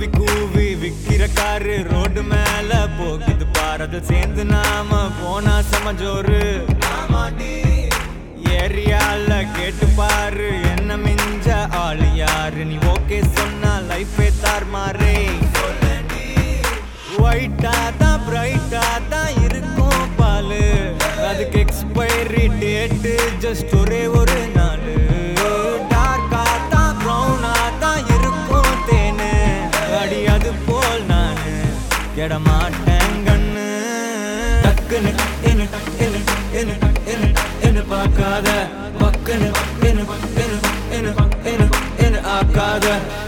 கூவி கூவி விக்கிற காரு ரோடு மேல போகுது பார் அதில் சேர்ந்து நாம போனா சமஜோரு ஏரியால கேட்டு பாரு என்ன மிஞ்ச ஆளு யாரு நீ ஓகே சொன்னா லைஃபே தார் மாறே ஒயிட்டா தான் பிரைட்டா தான் இருக்கும் பாலு அதுக்கு எக்ஸ்பைரி டேட்டு ஜஸ்ட் ஒரே ஒரு நாள் டார்க்கா தான் ப்ரௌனா தான் இருக்கும் தேனு அடி அது போல் நானு கெட மாட்டேன் கண்ணு டக்குன்னு என்ன என்ன என்ன என்ன என்ன பார்க்காத பக்குன்னு என்ன என்ன என்ன என்ன என்ன ஆக்காத